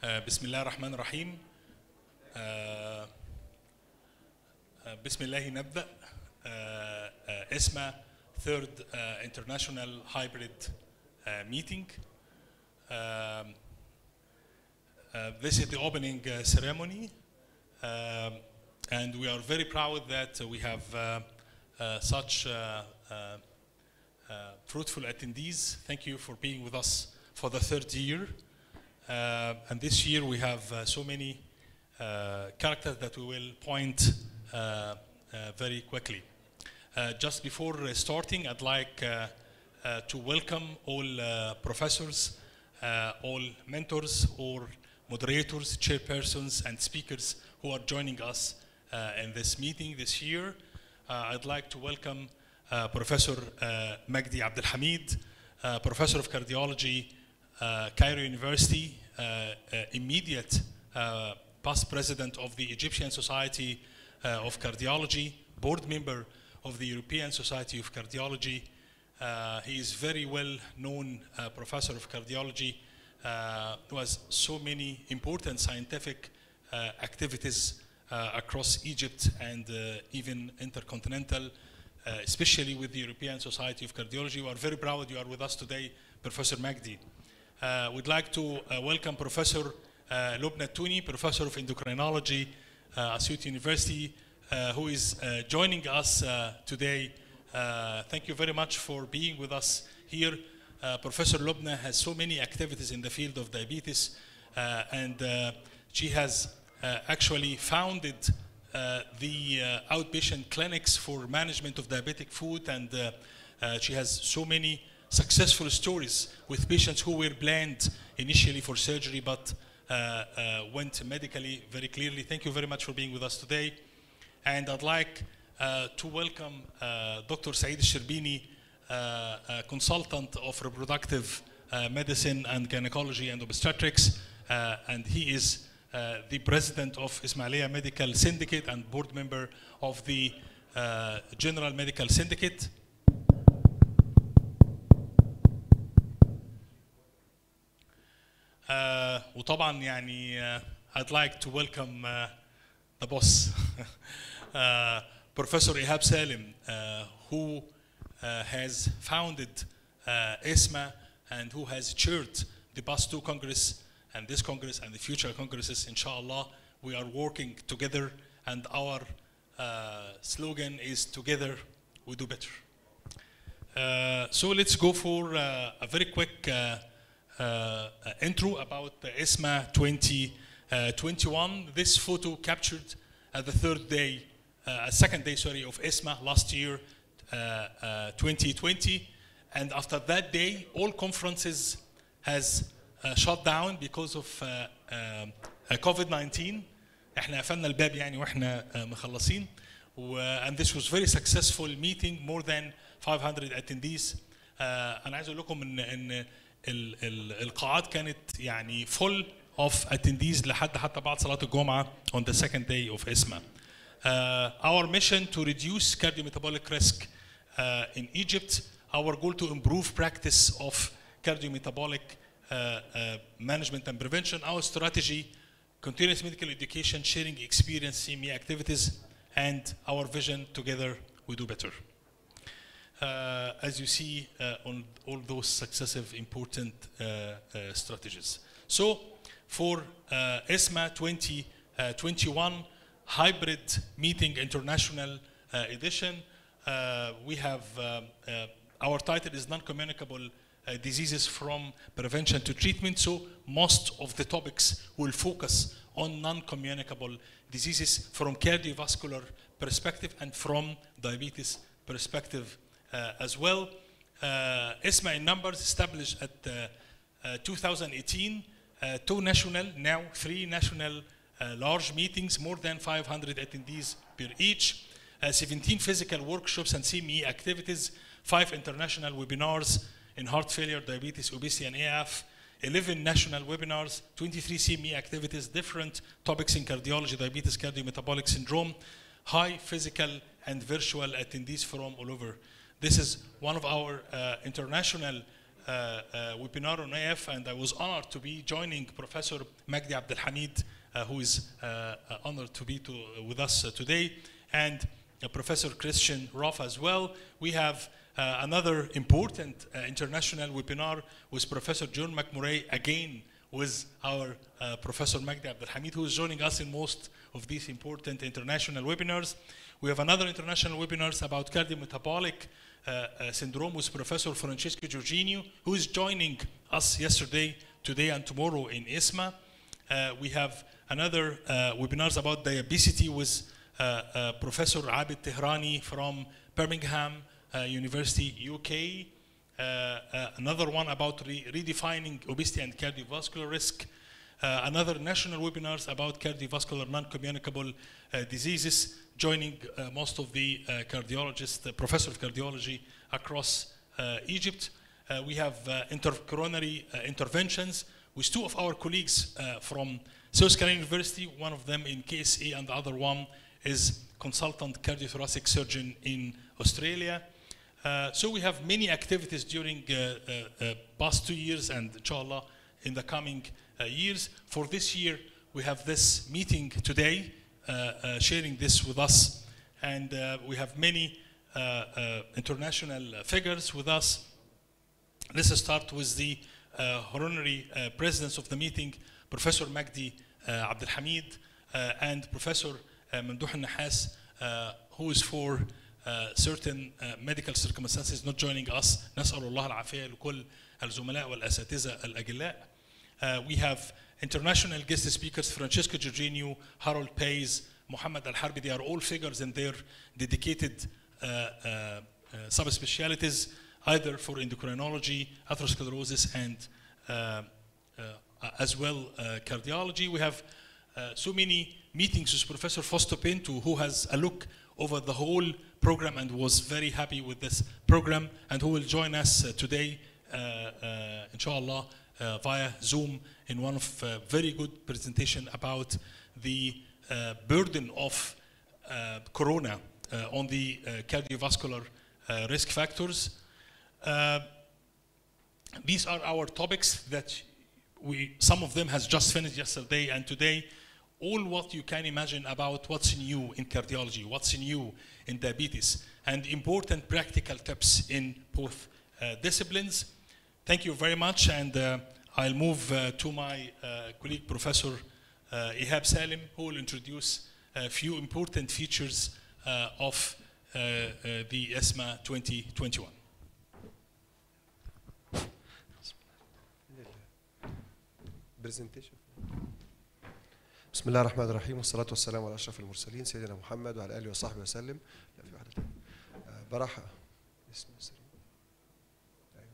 آه، بسم الله الرحمن الرحيم آه، آه، بسم الله نبدأ آه، آه، اسمه Third آه، International Hybrid آه، Meeting Um, uh, this is the opening uh, ceremony um, and we are very proud that uh, we have uh, uh, such uh, uh, uh, fruitful attendees. Thank you for being with us for the third year. Uh, and this year we have uh, so many uh, characters that we will point uh, uh, very quickly. Uh, just before uh, starting, I'd like uh, uh, to welcome all uh, professors, uh, all mentors, or moderators, chairpersons, and speakers who are joining us uh, in this meeting this year. Uh, I'd like to welcome uh, Professor uh, Magdi Abdelhamid, uh, Professor of Cardiology, uh, Cairo University, uh, uh, immediate uh, past president of the Egyptian Society uh, of Cardiology, board member of the European Society of Cardiology. Uh, he is very well known uh, professor of cardiology uh, who has so many important scientific uh, activities uh, across Egypt and uh, even intercontinental, uh, especially with the European Society of Cardiology. We are very proud you are with us today, Professor Magdi. Uh, we'd like to uh, welcome Professor uh, Lubna Touni, Professor of Endocrinology, uh, Asyut University, uh, who is uh, joining us uh, today. Uh, thank you very much for being with us here. Uh, Professor Lubna has so many activities in the field of diabetes, uh, and uh, she has uh, actually founded uh, the uh, outpatient clinics for management of diabetic food, and uh, uh, she has so many successful stories with patients who were planned initially for surgery but uh, uh, went medically very clearly. Thank you very much for being with us today. And I'd like uh, to welcome uh, Dr. Saeed Sherbini, uh, a consultant of reproductive uh, medicine and gynecology and obstetrics, uh, and he is uh, the president of Ismailia Medical Syndicate and board member of the uh, General Medical Syndicate. Uh, وطبعا يعني uh, I'd like to welcome uh, the boss uh, Professor Ihab Salim uh, who uh, has founded uh, ESMA and who has chaired the past two Congress and this Congress and the future Congresses inshallah we are working together and our uh, slogan is together we do better uh, so let's go for uh, a very quick uh, uh, uh, intro about the ESMA 2021. This photo captured at the third day, uh, second day, sorry, of ESMA last year, uh, uh, 2020. And after that day, all conferences has uh, shut down because of uh, uh, COVID-19. احنا قفلنا الباب يعني واحنا uh, مخلصين. و- and this was very successful meeting, more than 500 attendees. Uh, انا عايز اقول لكم ان ان ال- ال- القاعات كانت يعني full of attendees لحد حتى بعد صلاه الجمعه on the second day of ESMA. Uh, our mission to reduce cardiometabolic risk uh, in Egypt, our goal to improve practice of cardiometabolic uh, uh, management and prevention, our strategy, continuous medical education, sharing experience, CME activities, and our vision together we do better. Uh, as you see uh, on all those successive important uh, uh, strategies. So for uh, ESMA 2021 hybrid meeting international uh, edition, uh, we have um, uh, our title is non-communicable uh, diseases from prevention to treatment. So most of the topics will focus on non-communicable diseases from cardiovascular perspective and from diabetes perspective uh, as well. Uh, ESMA in numbers established at uh, uh, 2018, uh, two national, now three national uh, large meetings, more than 500 attendees per each, uh, 17 physical workshops and CME activities, five international webinars in heart failure, diabetes, obesity, and AF, 11 national webinars, 23 CME activities, different topics in cardiology, diabetes, cardiometabolic syndrome, high physical and virtual attendees from all over. This is one of our uh, international uh, uh, webinar on AF, and I was honored to be joining Professor Magdi Abdelhamid, uh, who is uh, uh, honored to be to, with us uh, today, and uh, Professor Christian Roth as well. We have uh, another important uh, international webinar with Professor John McMurray, again with our uh, Professor Magdi Abdelhamid, who is joining us in most of these important international webinars. We have another international webinars about cardiometabolic uh, uh, syndrome with Professor Francesco Giorginio, who is joining us yesterday, today, and tomorrow in ISMA. Uh, we have another uh, webinars about diabetes with uh, uh, Professor Abid Tehrani from Birmingham uh, University, UK. Uh, uh, another one about re- redefining obesity and cardiovascular risk. Uh, another national webinars about cardiovascular non-communicable uh, diseases, joining uh, most of the uh, cardiologists, uh, professor of cardiology across uh, Egypt. Uh, we have uh, intercoronary uh, interventions with two of our colleagues uh, from South Carolina University, one of them in KSA and the other one is consultant cardiothoracic surgeon in Australia. Uh, so we have many activities during uh, uh, uh, past two years and inshallah in the coming uh, years. For this year, we have this meeting today, uh, uh, sharing this with us. And uh, we have many uh, uh, international uh, figures with us. Let's start with the uh, honorary uh, presidents of the meeting, Professor Magdi uh, Abdelhamid uh, and Professor uh, Mamdouh Nahas, uh, who is for uh, certain uh, medical circumstances not joining us. نسأل الله العافية لكل الزملاء والأساتذة الأجلاء. Uh, we have international guest speakers, Francesco Giorginio, Harold Pays, Muhammad Al-Harbi. They are all figures in their dedicated uh, uh, uh, subspecialties, either for endocrinology, atherosclerosis, and uh, uh, as well uh, cardiology. We have uh, so many meetings with Professor Fausto Pinto, who has a look over the whole program and was very happy with this program, and who will join us uh, today, uh, uh, inshallah, uh, via Zoom in one of uh, very good presentation about the uh, burden of uh, corona uh, on the uh, cardiovascular uh, risk factors. Uh, these are our topics that we some of them has just finished yesterday and today all what you can imagine about what's new in cardiology what's new in diabetes and important practical tips in both uh, disciplines thank you very much and uh, i'll move uh, to my uh, colleague professor uh, ihab salim who will introduce a few important features uh, of uh, uh, the ESMA 2021 برزنتيشن بسم الله الرحمن الرحيم والصلاة والسلام على أشرف المرسلين سيدنا محمد وعلى آله وصحبه وسلم لا في واحدة تانية آه، برحب اسم السريع. أيوة.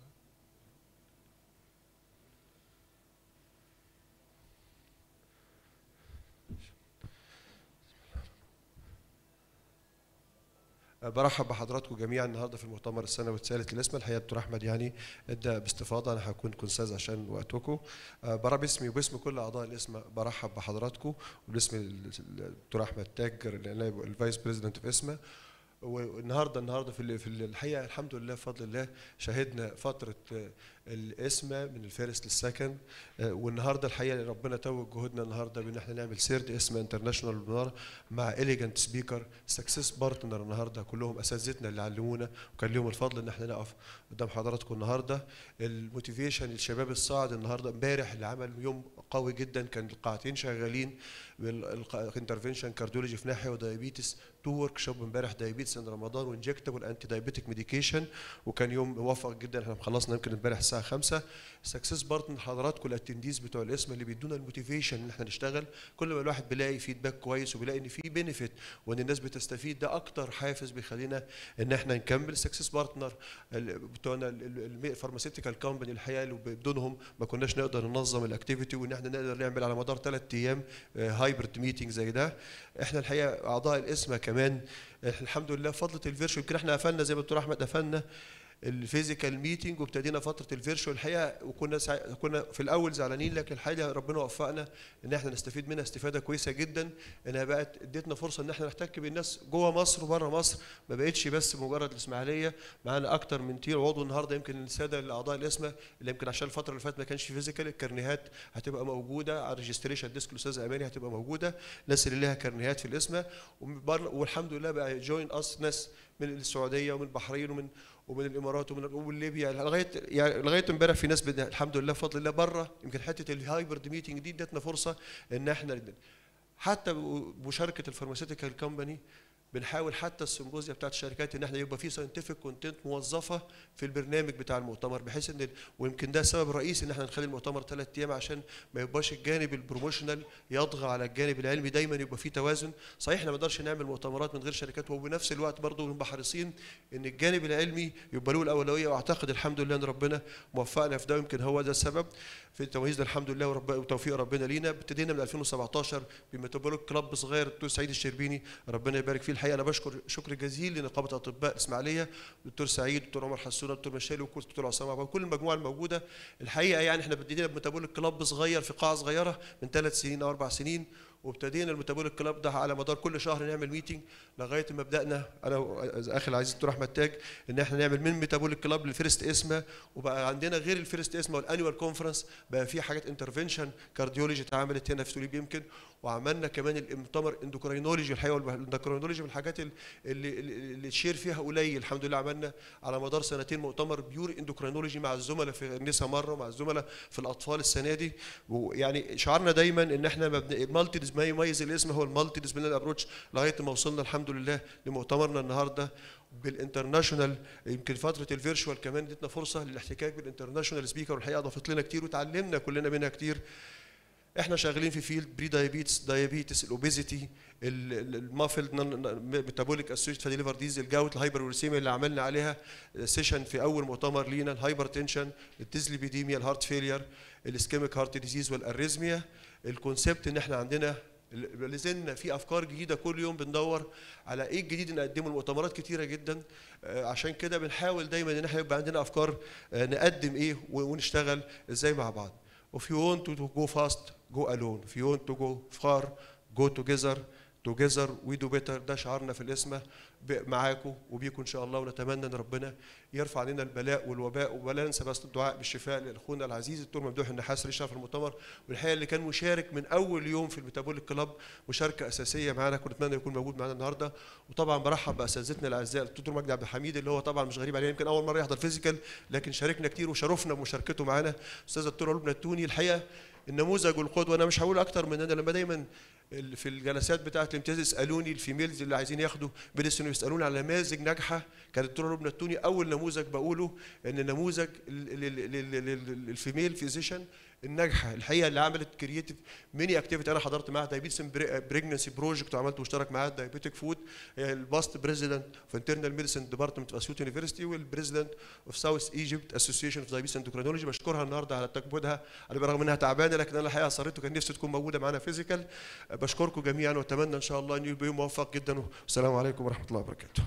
آه، برحب بحضراتكم جميعا النهارده في المؤتمر السنوي الثالث للاسم الحقيقه دكتور احمد يعني ادى باستفاضه انا هكون كونساز عشان وقتكم آه، برا باسمي وباسم كل اعضاء الاسم برحب بحضراتكم وباسم ال- الدكتور احمد تاجر اللي نائب الفايس بريزيدنت في اسمه والنهارده النهارده في ال- في ال- الحقيقه الحمد لله بفضل الله شهدنا فتره آه، الاسمه من الفارس للسكن آه، والنهارده الحقيقه ربنا توج جهودنا النهارده بان احنا نعمل سيرد اسمه انترناشونال ويبنار مع اليجنت سبيكر سكسس بارتنر النهارده كلهم اساتذتنا اللي علمونا وكان لهم الفضل ان احنا نقف قدام حضراتكم النهارده الموتيفيشن الشباب الصاعد النهارده امبارح اللي عمل يوم قوي جدا كان القاعتين شغالين انترفنشن كارديولوجي في ناحيه ودايابيتس تو ورك شوب امبارح دايابيتس ان رمضان وانجكتبل انتي دايابيتك ميديكيشن وكان يوم موفق جدا احنا خلصنا يمكن امبارح الساعه 5 سكسس بارتنر حضراتكم الاتنديز بتوع الاسم اللي بيدونا الموتيفيشن ان احنا نشتغل كل ما الواحد بيلاقي فيدباك كويس وبيلاقي ان في بينيفيت وان الناس بتستفيد ده اكتر حافز بيخلينا ان احنا نكمل سكسس بارتنر بتوعنا الفارماسيتيكال كومباني الحقيقه اللي بدونهم ما كناش نقدر ننظم الاكتيفيتي وان احنا نقدر نعمل على مدار ثلاث ايام هايبرد ميتنج زي ده احنا الحقيقه اعضاء الاسم كمان الحمد لله فضلة الفيرشوال يمكن احنا قفلنا زي ما الدكتور احمد قفلنا الفيزيكال ميتنج وابتدينا فتره الفيرشوال الحقيقه وكنا سع... كنا في الاول زعلانين لكن الحقيقه ربنا وفقنا ان احنا نستفيد منها استفاده كويسه جدا انها بقت ادتنا فرصه ان احنا نحتك بالناس جوه مصر وبره مصر ما بقتش بس مجرد الاسماعيليه معانا اكتر من تير عضو النهارده يمكن الساده الاعضاء الاسمه اللي يمكن عشان الفتره اللي فاتت ما كانش فيزيكال الكارنيهات هتبقى موجوده على الريجستريشن ديسك الاستاذ اماني هتبقى موجوده الناس اللي لها كارنيهات في الاسمه والحمد لله بقى جوين اس ناس من السعوديه ومن البحرين ومن ومن الامارات ومن ومن ليبيا لغايه يعني لغايه امبارح في ناس بدنا الحمد لله بفضل الله بره يمكن حته الهايبرد ميتنج دي ادتنا فرصه ان احنا حتى مشاركه الفارماسيتيكال كومباني بنحاول حتى السيمبوزيا بتاعت الشركات ان احنا يبقى في ساينتفك كونتنت موظفه في البرنامج بتاع المؤتمر بحيث ان ويمكن ده السبب الرئيسي ان احنا نخلي المؤتمر ثلاث ايام عشان ما يبقاش الجانب البروموشنال يطغى على الجانب العلمي دايما يبقى في توازن صحيح احنا ما نقدرش نعمل مؤتمرات من غير شركات وبنفس الوقت برضه نبقى حريصين ان الجانب العلمي يبقى له الاولويه واعتقد الحمد لله ان ربنا موفقنا في ده يمكن هو ده السبب في التمييز ده الحمد لله ورب وتوفيق ربنا لينا ابتدينا من 2017 بميتابوليك كلاب صغير الدكتور سعيد الشربيني ربنا يبارك فيه الحقيقه انا بشكر شكر جزيل لنقابه اطباء الاسماعيليه دكتور سعيد دكتور عمر حسونه دكتور مشالي والدكتور عصام عبد كل المجموعه الموجوده الحقيقه يعني احنا ابتدينا بميتابوليك كلاب صغير في قاعه صغيره من ثلاث سنين او اربع سنين وابتدينا الميتابوليك كلاب ده على مدار كل شهر نعمل ميتنج لغايه ما بدانا انا واخي العزيز الدكتور احمد تاج ان احنا نعمل من ميتابوليك كلاب للفيرست اسما وبقى عندنا غير الفيرست اسما والانيوال كونفرنس بقى في حاجات انترفنشن كارديولوجي اتعملت هنا في توليب يمكن وعملنا كمان المؤتمر اندوكرينولوجي الحقيقه الاندوكرينولوجي من الحاجات اللي اللي الشير فيها قليل الحمد لله عملنا على مدار سنتين مؤتمر بيور اندوكرينولوجي مع الزملاء في النساء مره ومع الزملاء في الاطفال السنه دي ويعني شعارنا دايما ان احنا مالتي ما يميز الاسم هو المالتي ديسبلينري ابروتش لغايه ما وصلنا الحمد لله لمؤتمرنا النهارده بالانترناشونال يمكن فتره الفيرشوال كمان ادتنا فرصه للاحتكاك بالانترناشونال سبيكر والحقيقه اضافت لنا كتير وتعلمنا كلنا منها كتير احنا شغالين في فيلد بري دايابيتس دايابيتس الاوبيزيتي المافل ميتابوليك اسوشيت فادي ليفر ديز الجاوت الهايبروليسيميا اللي عملنا عليها سيشن في اول مؤتمر لينا الهايبر تنشن الديزليبيديميا الهارت فيلير الاسكيميك هارت ديزيز والاريزميا الكونسبت ان احنا عندنا لازلنا في افكار جديده كل يوم بندور على ايه الجديد نقدمه المؤتمرات كتيره جدا عشان كده بنحاول دايما ان احنا يبقى عندنا افكار نقدم ايه ونشتغل ازاي مع بعض If you want to go fast, go alone. If you want to go far, go together. Together we do better ده شعارنا في الاسمة معاكم وبيكم ان شاء الله ونتمنى ان ربنا يرفع علينا البلاء والوباء ولا ننسى بس الدعاء بالشفاء لاخونا العزيز الدكتور ممدوح النحاس اللي في المؤتمر والحقيقه اللي كان مشارك من اول يوم في الميتابوليك كلاب مشاركه اساسيه معانا كنت اتمنى يكون موجود معانا النهارده وطبعا برحب باساتذتنا الاعزاء الدكتور مجدي عبد الحميد اللي هو طبعا مش غريب عليه يمكن اول مره يحضر فيزيكال لكن شاركنا كتير وشرفنا بمشاركته معانا استاذ الدكتور لبنى التوني الحقيقه النموذج والقدوه انا مش هقول اكتر من انا لما دايما في الجلسات بتاعه الامتياز يسالوني الفيميلز اللي عايزين ياخدوا ميديسن يسالوني على نماذج ناجحه كانت الدكتوره لبنى التوني اول نموذج بقوله ان نموذج الفيميل فيزيشن الناجحه الحقيقه اللي عملت كرييتيف ميني اكتيفيتي انا حضرت معاها دايبيتس بريجنسي بروجكت وعملت مشترك معاها دايبيتك فود الباست بريزيدنت اوف انترنال ميديسن ديبارتمنت اوف اسيوط يونيفرستي والبريزيدنت اوف ساوث ايجيبت اسوسيشن اوف دايبيتس اندوكرينولوجي بشكرها النهارده على تجهودها انا برغم انها تعبانه لكن انا الحقيقه اصريت وكان نفسي تكون موجوده معانا فيزيكال بشكركم جميعا واتمنى ان شاء الله ان يبقى يوم موفق جدا والسلام عليكم ورحمه الله وبركاته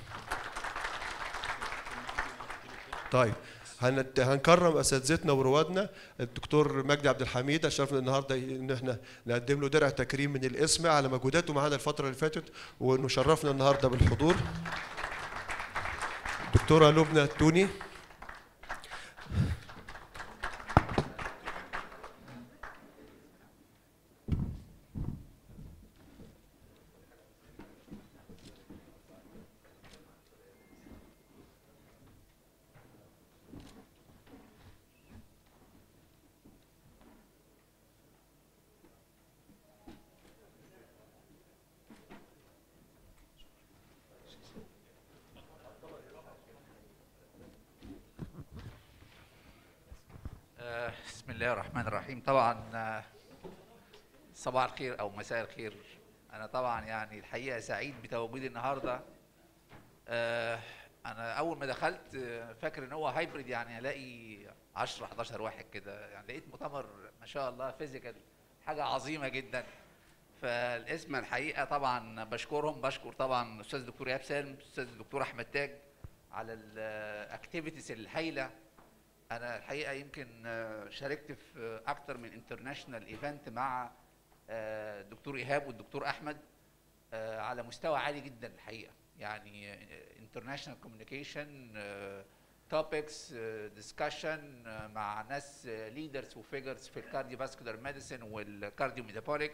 طيب هنكرم اساتذتنا وروادنا الدكتور مجدي عبد الحميد اشرفنا النهارده ان احنا نقدم له درع تكريم من الاسم على مجهوداته معانا الفتره اللي فاتت وانه شرفنا النهارده بالحضور الدكتوره لبنى التوني بسم الله الرحمن الرحيم طبعا صباح الخير او مساء الخير انا طبعا يعني الحقيقه سعيد بتواجدي النهارده انا اول ما دخلت فاكر ان هو هايبريد يعني هلاقي 10 11 واحد كده يعني لقيت مؤتمر ما شاء الله فيزيكال حاجه عظيمه جدا فالاسم الحقيقه طبعا بشكرهم بشكر طبعا الاستاذ الدكتور ايهاب سالم الاستاذ الدكتور احمد تاج على الاكتيفيتيز الهايله انا الحقيقه يمكن آه، شاركت في اكتر من انترناشونال ايفنت مع آه، الدكتور ايهاب والدكتور احمد آه، على مستوى عالي جدا الحقيقه يعني انترناشونال كوميونيكيشن توبكس ديسكشن مع ناس ليدرز وفيجرز في الكارديو فاسكولار ميديسن والكارديو ميتابوليك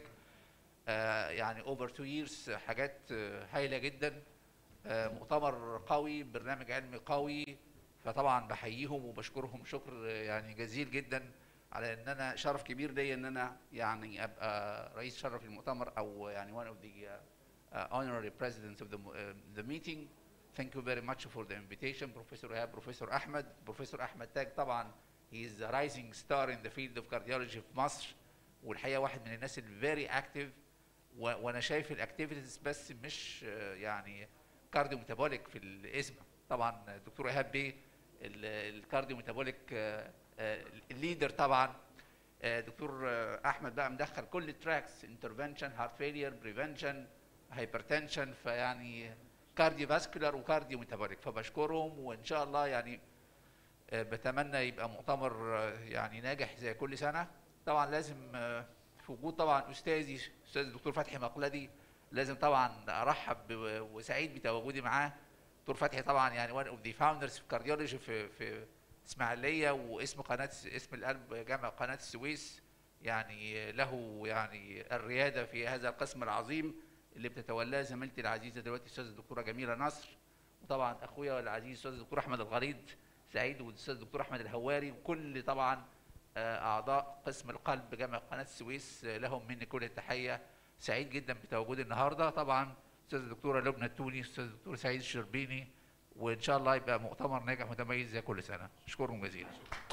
يعني اوفر تو ييرز حاجات آه، هايله جدا آه، مؤتمر قوي برنامج علمي قوي فطبعا بحييهم وبشكرهم شكر آه، يعني جزيل جدا على ان انا شرف كبير ليا ان انا يعني ابقى رئيس شرف المؤتمر او يعني one of the uh, uh, honorary presidents of the, uh, the meeting. Thank you very much for the invitation, Professor Ihab, Professor Ahmed. Professor Ahmed Tag طبعا he is a rising star in the field of cardiology في مصر والحقيقه واحد من الناس ال very active و- وانا شايف الاكتيفيتيز بس مش آه، يعني كارديو ميتابوليك في الاسم طبعا الدكتور ايهاب بيه ال- الكارديو ميتابوليك الليدر طبعا آه، دكتور آه، احمد بقى مدخل كل التراكس انترفنشن هارت فيلير بريفنشن هايبرتنشن فيعني كارديو فاسكولار وكارديو ميتابوليك فبشكرهم وان شاء الله يعني آه، بتمنى يبقى مؤتمر آه، يعني ناجح زي كل سنه طبعا لازم آه، في وجود طبعا استاذي استاذ الدكتور فتحي مقلدي لازم طبعا ارحب ب- وسعيد بتواجدي معاه دكتور فتحي طبعا يعني one of the founders في كارديولوجي في في اسماعيليه واسم قناه اسم القلب جامع قناه السويس يعني له يعني الرياده في هذا القسم العظيم اللي بتتولاه زميلتي العزيزه دلوقتي الاستاذه الدكتوره جميله نصر وطبعا اخويا العزيز الاستاذ الدكتور احمد الغريض سعيد والاستاذ الدكتور احمد الهواري وكل طبعا آه، اعضاء قسم القلب جامع قناه السويس آه، لهم مني كل التحيه سعيد جدا بتواجدي النهارده طبعا استاذ الدكتوره لبنى التوني استاذ الدكتور سعيد الشربيني وان شاء الله يبقى مؤتمر ناجح متميز زي كل سنه اشكركم جزيلا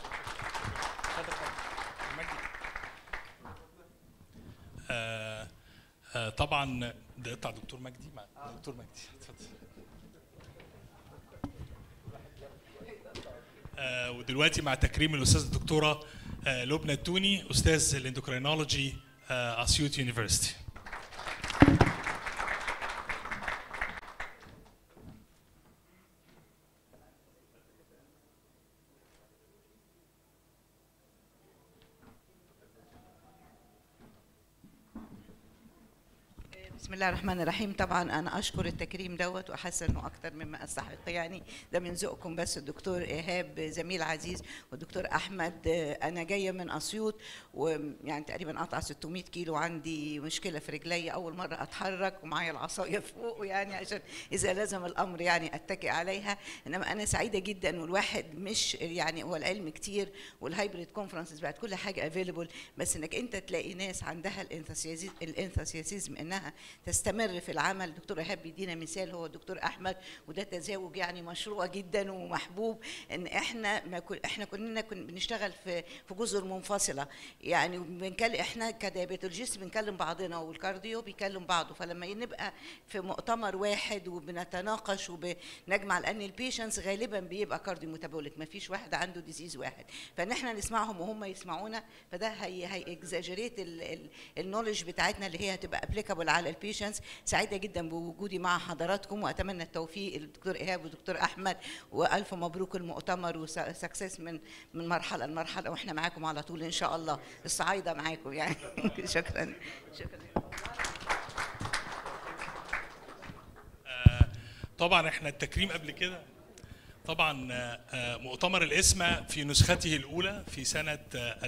آه، آه، طبعا ده يقطع دكتور مجدي مع دكتور مجدي اتفضل آه، ودلوقتي مع تكريم الاستاذ الدكتوره آه، لبنى التوني استاذ الاندوكرينولوجي آه، اسيوط يونيفرستي بسم الله الرحمن الرحيم طبعا انا اشكر التكريم دوت واحس انه اكتر مما استحق يعني ده من ذوقكم بس الدكتور ايهاب زميل عزيز والدكتور احمد انا جايه من اسيوط ويعني تقريبا قطع 600 كيلو عندي مشكله في رجلي اول مره اتحرك ومعايا العصايه فوق يعني عشان اذا لزم الامر يعني اتكئ عليها انما انا سعيده جدا والواحد مش يعني هو العلم كتير والهايبريد كونفرنسز بقت كل حاجه افيلبل بس انك انت تلاقي ناس عندها الانثوسيازيزم الانثوسيازيزم انها تستمر في العمل دكتور ايهاب بيدينا مثال هو الدكتور احمد وده تزاوج يعني مشروع جدا ومحبوب ان احنا ما كن احنا كنا كنا بنشتغل في في جزر منفصله يعني بنكلم احنا كدايبيتولوجيست بنكلم بعضنا والكارديو بيكلم بعضه فلما نبقى في مؤتمر واحد وبنتناقش وبنجمع لان البيشنتس غالبا بيبقى كارديو ميتابوليك ما فيش واحد عنده ديزيز واحد فان احنا نسمعهم وهم يسمعونا فده هي هي اكزاجريت النولج بتاعتنا اللي هي هتبقى ابليكابل على البيشنتس سعيده جدا بوجودي مع حضراتكم واتمنى التوفيق للدكتور ايهاب والدكتور احمد والف مبروك المؤتمر وسكسس من من مرحله لمرحله واحنا معاكم على طول ان شاء الله الصعايده معاكم يعني شكرا شكرا طبعا احنا التكريم قبل كده طبعا آه، آه، مؤتمر الإسمة في نسخته الأولى في سنة آه،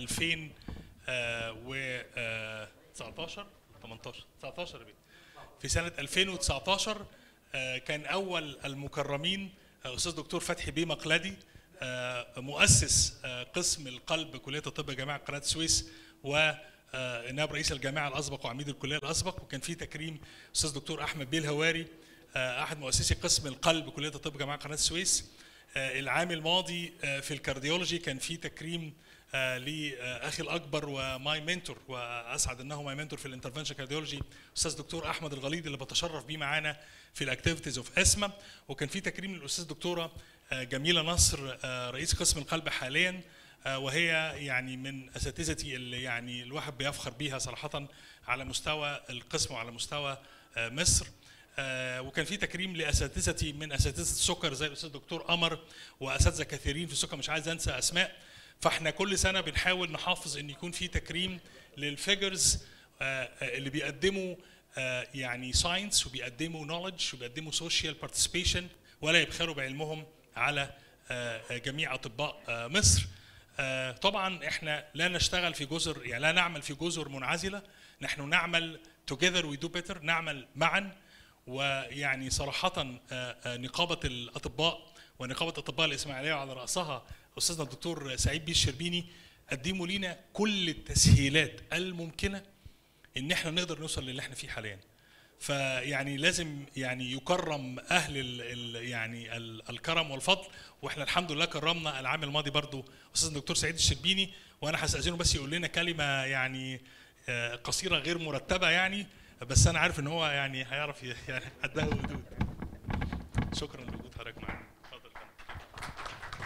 2019 18 19 يا بيه. في سنة 2019 آه، كان أول المكرمين آه، أستاذ دكتور فتحي بيه مقلدي آه، مؤسس آه، قسم القلب كلية الطب جامعة قناة السويس و آه، نائب رئيس الجامعة الأسبق وعميد الكلية الأسبق وكان في تكريم أستاذ دكتور أحمد بيه الهواري آه، أحد مؤسسي قسم القلب كلية الطب جامعة قناة السويس آه، العام الماضي آه، في الكارديولوجي كان في تكريم آه، لاخي الاكبر وماي منتور واسعد انه ماي منتور في الانترفنشن كارديولوجي استاذ دكتور احمد الغليظ اللي بتشرف بيه معانا في الاكتيفيتيز اوف اسما وكان في تكريم للاستاذ دكتوره آه، جميله نصر آه، رئيس قسم القلب حاليا آه، وهي يعني من اساتذتي اللي يعني الواحد بيفخر بيها صراحه على مستوى القسم وعلى مستوى آه، مصر آه، وكان في تكريم لاساتذتي من اساتذه السكر زي الاستاذ الدكتور قمر واساتذه كثيرين في السكر مش عايز انسى اسماء فاحنا كل سنه بنحاول نحافظ ان يكون في تكريم للفيجرز اللي بيقدموا آه، يعني ساينس وبيقدموا نولج وبيقدموا سوشيال بارتيسيبيشن ولا يبخلوا بعلمهم على آه، آه، جميع اطباء آه، مصر آه، طبعا احنا لا نشتغل في جزر يعني لا نعمل في جزر منعزله نحن نعمل together we do better نعمل معا ويعني صراحه آه، آه، نقابه الاطباء ونقابه اطباء الاسماعيليه وعلى راسها استاذنا الدكتور سعيد بيه الشربيني قدموا لنا كل التسهيلات الممكنه ان احنا نقدر نوصل للي احنا فيه حاليا فيعني لازم يعني يكرم اهل ال ال يعني ال الكرم والفضل واحنا الحمد لله كرمنا العام الماضي برضو استاذ الدكتور سعيد الشربيني وانا هستاذنه بس يقول لنا كلمه يعني آه، قصيره غير مرتبه يعني بس انا عارف ان هو يعني هيعرف ي- يعني قدها وقدود شكرا لوجود حضرتك معانا اتفضل يا فندم.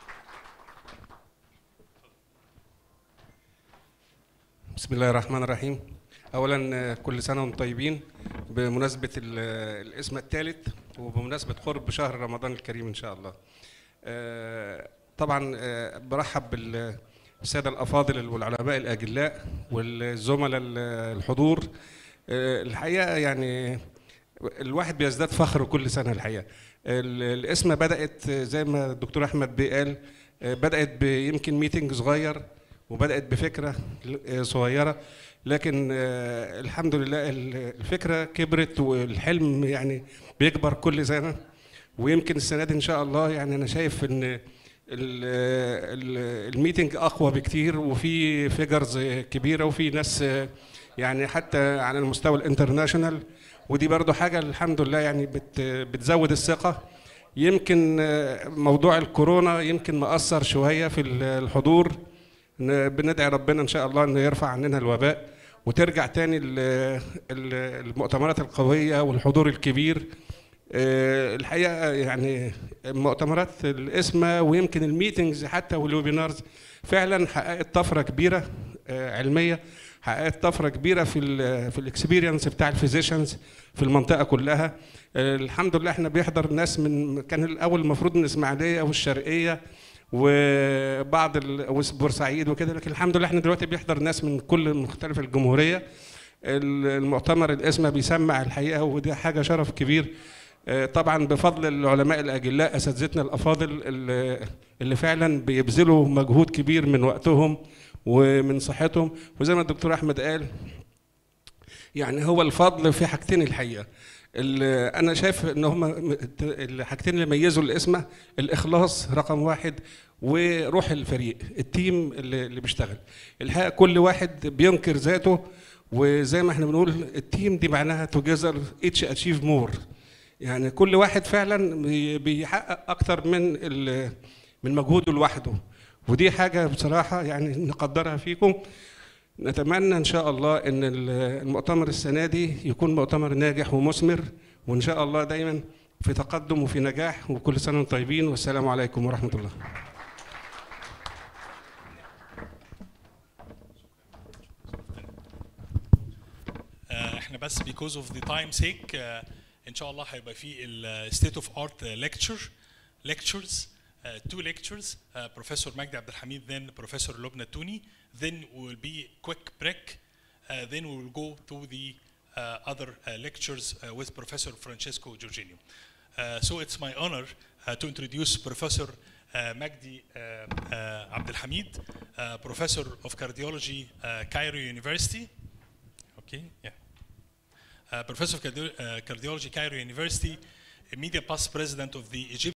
بسم الله الرحمن الرحيم اولا آه، كل سنه وانتم طيبين بمناسبه ال- آه، الاسم الثالث وبمناسبه قرب شهر رمضان الكريم ان شاء الله آه، طبعا آه، برحب بالساده الافاضل والعلماء الاجلاء والزملاء ال- الحضور آه، الحقيقه يعني الواحد بيزداد فخر كل سنه الحقيقه ال- الاسم بدات زي ما الدكتور احمد بيه قال آه، بدات بيمكن ميتنج صغير وبدات بفكره ل- صغيره لكن آه، الحمد لله ال- الفكره كبرت والحلم يعني بيكبر كل سنه ويمكن السنه دي ان شاء الله يعني انا شايف ان ال- ال- الميتنج اقوى بكتير وفي فيجرز كبيره وفي ناس آه، يعني حتى على المستوى الانترناشونال ودي برضو حاجه الحمد لله يعني بت بتزود الثقه يمكن آه، موضوع الكورونا يمكن مأثر شويه في ال- الحضور ن- بندعي ربنا ان شاء الله انه يرفع عننا الوباء وترجع تاني ال- ال- المؤتمرات القويه والحضور الكبير آه، الحقيقه يعني مؤتمرات الاسمه ويمكن الميتنجز حتى والويبينارز فعلا حققت طفره كبيره آه، علميه حققت طفره كبيره في ال في الاكسبيرينس بتاع الفيزيشنز في المنطقه كلها آه، الحمد لله احنا بيحضر ناس من كان الاول المفروض من الاسماعيليه والشرقيه وبعض ال- وبورسعيد وكده لكن الحمد لله احنا دلوقتي بيحضر ناس من كل مختلف الجمهوريه ال- المؤتمر الاسمه بيسمع الحقيقه ودي حاجه شرف كبير آه، طبعا بفضل العلماء الاجلاء اساتذتنا الافاضل اللي اللي فعلا بيبذلوا مجهود كبير من وقتهم ومن صحتهم وزي ما الدكتور احمد قال يعني هو الفضل في حاجتين الحقيقه ال- انا شايف ان هم الحاجتين اللي ميزوا الاسمه الاخلاص رقم واحد وروح الفريق التيم اللي اللي بيشتغل الحقيقه كل واحد بينكر ذاته وزي ما احنا بنقول التيم دي معناها توجذر اتش اتشيف مور يعني كل واحد فعلا بي- بيحقق اكتر من ال- من مجهوده لوحده ودي حاجه بصراحه يعني نقدرها فيكم نتمنى ان شاء الله ان ال- المؤتمر السنه دي يكون مؤتمر ناجح ومثمر وان شاء الله دايما في تقدم وفي نجاح وكل سنه وانتم طيبين والسلام عليكم ورحمه الله آه، احنا بس because of the time sake آه، ان شاء الله هيبقى في ال state of art lecture lectures uh, two lectures uh, Professor Magdi Abdel Hamid then Professor Lobna Touni then will be quick break uh, then we will go to the uh, other uh, lectures uh, with Professor Francesco Giorginio. Uh, so it's my honor uh, to introduce Professor uh, Magdi uh, uh, Abdel Hamid, uh, Professor of Cardiology, uh, Cairo University. Okay, yeah. Uh, Professor of Cardio- uh, Cardiology, Cairo University, immediate past president of the Egyptian